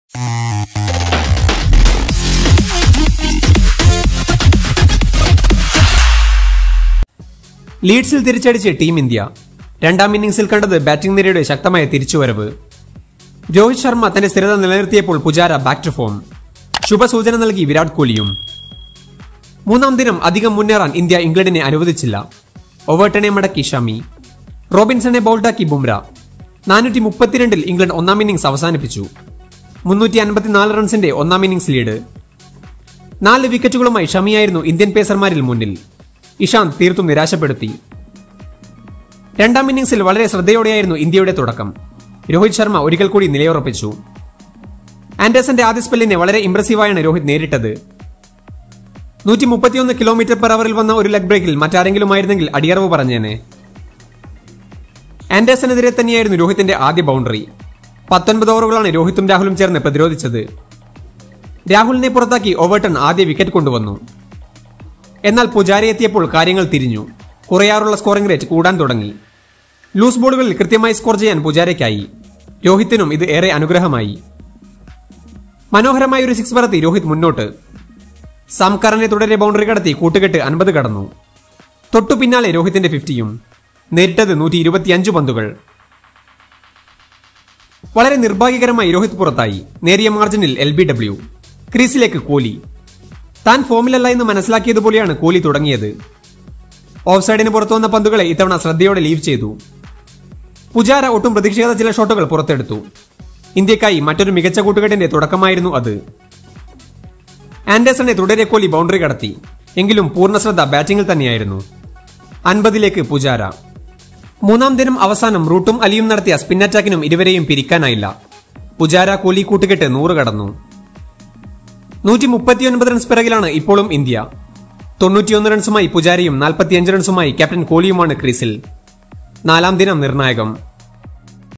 ലീഡ്സിൽ തിരിച്ചടിച്ച് team India രണ്ടാം ഇന്നിംഗ്സിൽ കണ്ടത് ബാറ്റിംഗ് നിരയുടെ ശക്തമായ തിരിച്ചുവരവ് രോഹിത് ശർമ്മ തന്റെ സ്ഥിരത നിലനിർത്തിയപ്പോൾ പുജാര ബാക്ക് ടു ഫോം ശുഭസൂചന നൽകി വിരാട് കോഹ്ലിയും മൂന്നാം ദിനം അധികം മുന്നേറാൻ ഇന്ത്യ ഇംഗ്ലണ്ടിനെ അനുവദിച്ചില്ല ഓവർട്ടനെ മടക്കി ഷമി റോബിൻസണെ ബൗൾഡാക്കി ബുംറ നാനൂറ്റി മുപ്പത്തിരണ്ടിൽ ഇംഗ്ലണ്ട് ഒന്നാം ഇന്നിംഗ്സ് അവസാനിപ്പിച്ചു മുന്നൂറ്റി അൻപത്തിനാല് റൺസിന്റെ ഒന്നാം ഇന്നിംഗ്സ് ലീഡ് നാല് വിക്കറ്റുകളുമായി ഷമിയായിരുന്നു ഇന്ത്യൻ പേസർമാരിൽ മുന്നിൽ ഇഷാന്ത് തീർത്തും നിരാശപ്പെടുത്തി രണ്ടാം ഇന്നിംഗ്സിൽ വളരെ ശ്രദ്ധയോടെയായിരുന്നു ഇന്ത്യയുടെ തുടക്കം രോഹിത് ശർമ്മ ഒരിക്കൽ കൂടി നിലയുറപ്പിച്ചു ആൻഡേഴ്സന്റെ ആദ്യ സ്പെല്ലിനെ വളരെ ഇംപ്രസീവായാണ് രോഹിത് നേരിട്ടത് നൂറ്റി മുപ്പത്തിയൊന്ന് കിലോമീറ്റർ പെർ അവറിൽ വന്ന ഒരു ലെഗ് ബ്രേക്കിൽ മറ്റാരെങ്കിലും ആയിരുന്നെങ്കിൽ അടിയറവ് പറഞ്ഞേനെ ആൻഡേഴ്സനെതിരെ തന്നെയായിരുന്നു രോഹിത്തിന്റെ ആദ്യ ബൗണ്ടറി പത്തൊൻപത് ഓവറുകളാണ് രോഹിത്തും രാഹുലും ചേർന്ന് പ്രതിരോധിച്ചത് രാഹുലിനെ പുറത്താക്കി ഓവർട്ടൺ ആദ്യ വിക്കറ്റ് കൊണ്ടുവന്നു എന്നാൽ പുജാരി എത്തിയപ്പോൾ കാര്യങ്ങൾ തിരിഞ്ഞു കുറയാറുള്ള സ്കോറിംഗ് റേറ്റ് കൂടാൻ തുടങ്ങി ലൂസ് ബോളുകളിൽ കൃത്യമായി സ്കോർ ചെയ്യാൻ പുജാരയ്ക്കായി രോഹിത്തിനും ഇത് ഏറെ അനുഗ്രഹമായി മനോഹരമായ ഒരു സിക്സ് പറത്തി രോഹിത് മുന്നോട്ട് സാംകറിനെ തുടരെ ബൗണ്ടറി കടത്തി കൂട്ടുകെട്ട് അൻപത് കടന്നു തൊട്ടു പിന്നാലെ രോഹിത്തിന്റെ ഫിഫ്റ്റിയും നേരിട്ടത് നൂറ്റി ഇരുപത്തിയഞ്ച് പന്തുകൾ വളരെ നിർഭാഗ്യകരമായി രോഹിത് പുറത്തായി നേരിയ മാർജിനിൽ എൽ ബി ഡബ്ല്യു ക്രീസിലേക്ക് കോഹ്ലി താൻ ഫോമിലല്ല എന്ന് മനസ്സിലാക്കിയതുപോലെയാണ് കോഹ്ലി തുടങ്ങിയത് ഓഫ് സൈഡിന് പുറത്തു വന്ന പന്തുകളെ ഇത്തവണ ശ്രദ്ധയോടെ ലീവ് ചെയ്തു പുജാര ഒട്ടും പ്രതീക്ഷിക്കാത്ത ചില ഷോട്ടുകൾ പുറത്തെടുത്തു ഇന്ത്യക്കായി മറ്റൊരു മികച്ച കൂട്ടുകെട്ടിന്റെ തുടക്കമായിരുന്നു അത് ആൻഡേഴ്സണെ തുടരെ കോഹ്ലി ബൗണ്ടറി കടത്തി എങ്കിലും പൂർണ്ണ ശ്രദ്ധ ബാറ്റിംഗിൽ തന്നെയായിരുന്നു അൻപതിലേക്ക് പുജാര മൂന്നാം ദിനം അവസാനം റൂട്ടും അലിയും നടത്തിയ സ്പിൻ അറ്റാക്കിനും ഇരുവരെയും പിരിക്കാനായില്ല പുജാര കോഹ്ലി കൂട്ടുകെട്ട് നൂറ് കടന്നു നൂറ്റി മുപ്പത്തിയൊൻപത് റൺസ് പിറകിലാണ് ഇപ്പോഴും ഇന്ത്യ തൊണ്ണൂറ്റിയൊന്ന് റൺസുമായി പുജാരിയും നാൽപ്പത്തിയഞ്ച് റൺസുമായി ക്യാപ്റ്റൻ കോഹ്ലിയുമാണ് ക്രീസിൽ നാലാം ദിനം നിർണായകം